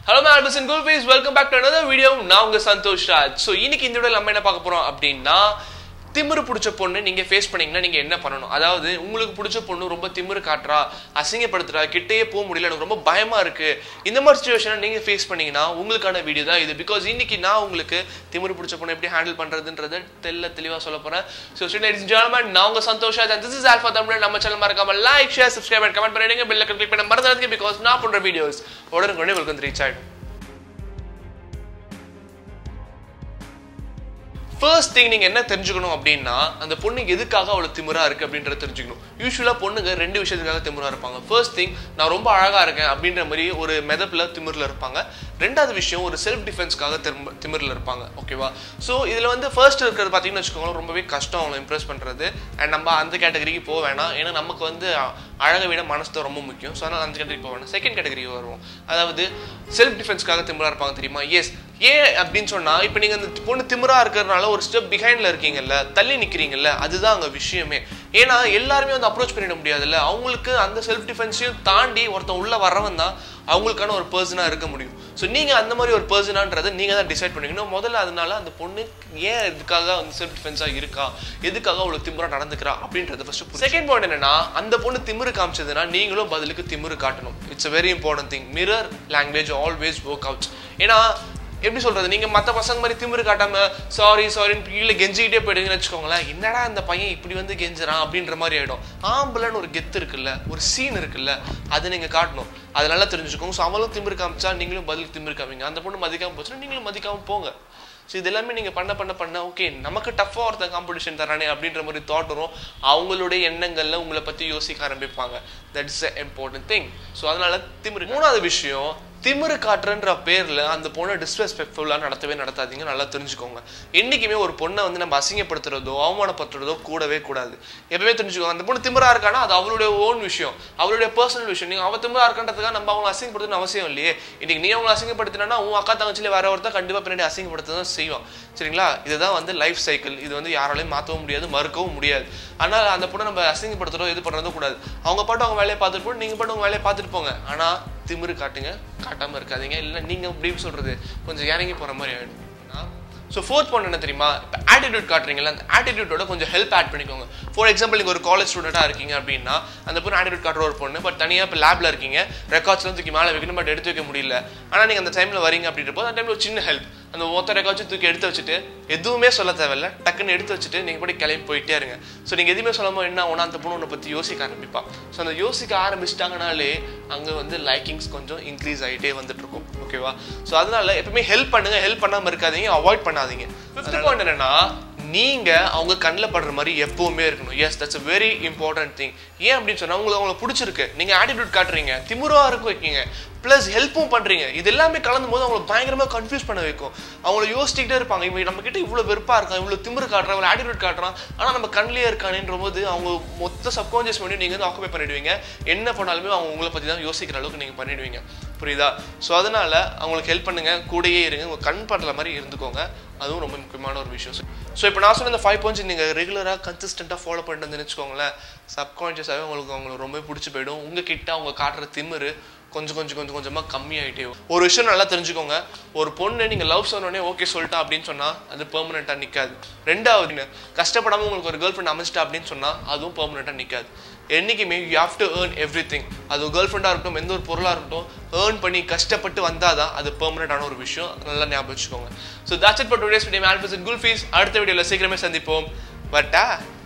Hello ma'am alphas and kulfis welcome back to another video நான் உங்க Santhosh Raj so இன்னைக்கு இந்த வீடியோவில் நம்ம என்ன பார்க்க போறோம் அப்படின்னா திமிரு பிடிச்ச பொண்ணு நீங்க ஃபேஸ் பண்ணீங்கன்னா நீங்க என்ன பண்ணணும் அதாவது உங்களுக்கு பிடிச்ச பொண்ணு ரொம்ப திமிரு காட்டுறா அசிங்கப்படுத்துறா கிட்டேயே போக முடியல எனக்கு ரொம்ப பயமா இருக்கு இந்த மாதிரி சுச்சுவேஷனை நீங்க ஃபேஸ் பண்ணீங்கன்னா உங்களுக்கான வீடியோ தான் இது பிகாஸ் இன்னைக்கு நான் உங்களுக்கு திமிரு பிடிச்ச பொண்ணு எப்படி ஹேண்டில் பண்றதுன்றத தெல்ல தெளிவா சொல்ல போறேன் ஸோ லேடிஸ் ஜென்டில்மேன் நான் உங்க Santhosh Raj this is Alpha Tamil நம்ம சேனல் மறக்காம like share subscribe and comment பண்ணிடுங்க பெல் கிளிக் பண்ண மறந்துடாதீங்க பிகாஸ் நான் பண்ற வீடியோஸ் உடனுக்குடனே உங்களுக்கு வந்து ரீச் ஆயிடும் ஃபர்ஸ்ட் திங் நீங்க என்ன தெரிஞ்சுக்கணும் அப்படின்னா அந்த பொண்ணு எதுக்காக அவ்வளவு திமிரா இருக்கு அப்படின்றத தெரிஞ்சுக்கணும் யூஸ்வலா பொண்ணுங்க ரெண்டு விஷயத்துக்காக திமிரா இருப்பாங்க ஃபர்ஸ்ட் திங் நான் ரொம்ப அழகா இருக்கேன் அப்படின்ற மாதிரி ஒரு மெதப்புல திமிர்ல இருப்பாங்க ரெண்டாவது விஷயம் ஒரு செல்ஃப் டிஃபென்ஸ்க்காக திரும் திமிர்ல இருப்பாங்க ஓகேவா ஸோ இதுல வந்து ஃபர்ஸ்ட் இருக்கிறது பார்த்தீங்கன்னு வச்சுக்கோங்களேன் ரொம்பவே கஷ்டம் அவங்களை இம்ப்ரெஸ் பண்றது அண்ட் நம்ம அந்த கேட்டகரிக்கு போக வேணாம் ஏன்னா நமக்கு வந்து அழகை விட மனசு தான் ரொம்ப முக்கியம் ஸோ அதனால அந்த கேட்டகரி போக வேணாம் செகண்ட் கேட்டகரி வருவோம் அதாவது செல்ஃப் டிஃபென்ஸ்க்காக திமிரா இருப்பாங்க தெரியுமா எஸ் ஏன் அப்படின்னு சொன்னா இப்போ நீங்க அந்த பொண்ணு திமிரா இருக்கிறதுனால ஒரு ஸ்டெப் பிஹைண்ட்ல இருக்கீங்கல்ல தள்ளி நிக்கிறீங்கல்ல அதுதான் அங்க விஷயமே ஏன்னா எல்லாருமே வந்து அப்ரோச் பண்ணிட முடியாதுல்ல அவங்களுக்கு அந்த செல்ஃப் டிஃபென்ஸையும் தாண்டி ஒருத்தன் உள்ள வரவன் தான் அவங்களுக்கான ஒரு பர்சனா இருக்க முடியும் ஸோ நீங்க அந்த மாதிரி ஒரு பர்சனான்றதை நீங்க தான் டிசைட் பண்ணிக்கணும் முதல்ல அதனால அந்த பொண்ணு ஏன் இதுக்காக வந்து செல்ஃப் டிஃபென்ஸா இருக்கா எதுக்காக அவ்வளவு திமிரா நடந்துக்கிறா அப்படின்றத ஃபர்ஸ்ட் செகண்ட் பாயிண்ட் என்னன்னா அந்த பொண்ணு திமிரு காமிச்சதுன்னா நீங்களும் பதிலுக்கு திமிரு காட்டணும் it's a very important thing mirror language always work outs ஏன்னா எப்படி சொல்றது நீங்க மத்த பசங்க மாதிரி திமிரு காட்டாம சாரி சாரின்னு கீழே கெஞ்சிக்கிட்டே போயிடுங்கன்னு வச்சுக்கோங்களேன் என்னடா இந்த பையன் இப்படி வந்து கெஞ்சுறான் அப்படின்ற மாதிரி ஆயிடும் ஆம்பளைன்னு ஒரு கெத்து இருக்குல்ல ஒரு சீன் இருக்குல்ல அதை நீங்க காட்டணும் அது நல்லா தெரிஞ்சுக்கோங்க ஸோ அவளும் திமிரு காமிச்சா நீங்களும் பதில் திமிரு காமிங்க அந்த பொண்ணு மதிக்காம போச்சுன்னா நீங்களும் மதிக்காம போங்க ஸோ இது எல்லாமே நீங்கள் பண்ண பண்ண பண்ண ஓகே நமக்கு டஃப்பாக ஒருத்தன் காம்படிஷன் தரானே அப்படின்ற மாதிரி தாட் வரும் அவங்களுடைய எண்ணங்களில் உங்களை பற்றி யோசிக்க ஆரம்பிப்பாங்க that is important thing so அதனால திமிரு மூணாவது விஷயம் திமிரு காட்டுறன்ற பேர்ல அந்த பொண்ணை டிஸ்ரெஸ்பெக்ட்ஃபுல்லாக நடத்தவே நடத்தாதீங்க நல்லா தெரிஞ்சுக்கோங்க என்னைக்குமே ஒரு பொண்ணை வந்து நம்ம அசிங்கப்படுத்துறதோ அவமானப்படுத்துறதோ கூடவே கூடாது எப்பவுமே தெரிஞ்சுக்கோங்க அந்த பொண்ணு திமிரா இருக்கானா அது அவளுடைய ஓன் விஷயம் அவளுடைய பர்சனல் விஷயம் நீங்க அவ திமிரா இருக்கான்றதுக்காக நம்ம அவங்களை அசிங்கப்படுத்தணும் அவசியம் இல்லையே இன்னைக்கு நீ அவங்களை அசிங்கப்படுத்தினா உன் அக்கா தங்கச்சியில வேற ஒருத்தர் கண்டிப்பா பின்னாடி அசிங்கப்படுத்த தான் செய்வான் சரிங்களா இதுதான் வந்து லைஃப் சைக்கிள் இது வந்து யாராலையும் மாற்றவும் முடியாது மறுக்கவும் முடியாது ஆனால் அந்த பொண்ணை நம்ம அசிங்கப்படுத்துறதோ இது பண்ணுறதும் கூடாது அவங்க பாட்டு அவங்க வேலையை பார்த்துட்டு போட்டு நீங்கள் பாட்டு உங்க வேலையை பார்த்துட்டு போங்க ஆனால் திமிரு காட்டுங்க காட்டாம இருக்காதீங்க இல்லை நீங்க எப்படி சொல்றது கொஞ்சம் இறங்கி போற மாதிரி ஆயிடும் ஸோ ஃபோர்த் பாயிண்ட் என்ன தெரியுமா இப்போ ஆட்டிடியூட் காட்டுறீங்களா அந்த ஆட்டிடியூட்டோட கொஞ்சம் ஹெல்ப் ஆட் பண்ணிக்கோங்க ஃபார் எக்ஸாம்பிள் நீங்கள் ஒரு காலேஜ் ஸ்டூடெண்ட்டாக இருக்கீங்க அப்படின்னா அந்த பொண்ணு ஆட்டிடியூட் காட்டுற ஒரு பொண்ணு பட் தனியாக இப்போ லேப்ல இருக்கீங்க ரெக்கார்ட்ஸ்லாம் தூக்கி மேலே வைக்கணும் பட் எடுத்து வைக்க முடியல ஆனால் நீங்கள் அந்த டைமில் வரீங்க அப்படின்றப்போ அந்த டைமில் ஒரு சின்ன ஹெல்ப் அந்த மொத்த ரெக்கார்ட்ஸும் தூக்கி எடுத்து வச்சுட்டு எதுவுமே சொல்ல தேவையில்ல டக்குன்னு எடுத்து வச்சுட்டு நீங்கள் போய் கிளம்பி போயிட்டே இருங்க ஸோ நீங்கள் எதுவுமே சொல்லாமல் என்ன ஆகும்னா அந்த பொண்ணு உன்னை பற்றி யோசிக்க ஆரம்பிப்பா ஸோ அந்த யோசிக்க ஆரம்பிச்சிட்டாங்கனாலே அங்கே வந்து லைக்கிங்ஸ் கொஞ்சம் இன்க்ரீஸ் ஆகிட்டே வந்துட்டு இருக்கும் ஓகேவா ஸோ அதனால எப்பவுமே ஹெல்ப் பண்ணுங்க ஹெல்ப் பண்ணாமல் இருக்காதீங்க அவாய்ட் பண்ணாதீங்க ஃபிஃப்த் பாயிண்ட் என்னன்னா நீங்க அவங்க கண்ணில் படுற மாதிரி எப்பவுமே இருக்கணும் yes that's a very important thing ஏன் அப்படின்னு சொன்னா உங்களுக்கு அவங்களை பிடிச்சிருக்கு நீங்க ஆட்டிடியூட் காட்டுறீங்க திமுறா இருக்க வைக்கீங்க ப்ளஸ் ஹெல்ப்பும் பண்றீங்க இது எல்லாமே கலந்து போது அவங்களை பயங்கரமா கன்ஃபியூஸ் பண்ண வைக்கும் அவங்கள யோசிச்சுக்கிட்டே இருப்பாங்க இவன் நம்ம கிட்ட இவ்வளவு வெறுப்பா இருக்கான் இவ்வளவு திமிரு காட்டுறான் இவ்வளவு ஆட்டிடியூட் காட்டுறான் ஆனா நம்ம கண்ணிலே இருக்கானேன்ற போது அவங்க மொத்த சப்கான்சியஸ் பண்ணி நீங்க வந்து ஆக்குபை பண்ணிடுவீங்க என்ன பண்ணாலுமே அவங்க உங்களை பத்தி தான் யோசிக்கிற அளவுக்கு நீங்க பண்ணிடுவீங்க புரியுதா ஸோ அதனால அவங்களுக்கு ஹெல்ப் பண்ணுங்க கூடயே இருங்க உங்க கண் படுற மாதிரி இருந்துக்கோங்க அதுவும் ரொம்ப முக்கியமான ஒரு விஷயம் ஸோ இப்போ நான் சொன்ன இந்த ஃபைவ் பாயிண்ட்ஸ் நீங்கள் ரெகுலராக கன்சிஸ்டண்ட்டாக ஃபாலோ பண்ணிட்டு வந்து வச்சுக்கோங்களேன் சப்கான்ஷியஸாகவே உங்களுக்கு அவங்களுக்கு ரொம்ப பிடிச்சி போயிடும் உங்ககிட்ட அவங்க காட்டுற திமிரு கொஞ்சம் கொஞ்சம் கொஞ்சம் கொஞ்சமாக கம்மியாயிட்டே வரும். ஒரு விஷயம் நல்லா தெரிஞ்சுக்கோங்க ஒரு பொண்ணு நீங்கள் லவ் சொன்னோடனே ஓகே சொல்லிட்டா அப்படின்னு சொன்னால் அது பெர்மனெண்ட்டாக நிற்காது ரெண்டாவது கஷ்டப்படாமல் உங்களுக்கு ஒரு கேர்ள் ஃப்ரெண்ட் அமைச்சிட்டா அப்படின்னு சொன்னால் அதுவும் பெர்மனெண்ட்டாக நிற்காது என்றைக்குமே you have to earn everything அது கேர்ள் ஃப்ரெண்டாக இருக்கட்டும் எந்த ஒரு பொருளாக இருக்கட்டும் ஏர்ன் பண்ணி கஷ்டப்பட்டு வந்தால் தான் அது பெர்மனெண்டான ஒரு விஷயம் நல்லா ஞாபகம் வச்சுக்கோங்க so that's it for today's video alphas kulfis அடுத்த வீடியோவில் சீக்கிரமே சந்திப்போம் பட்டா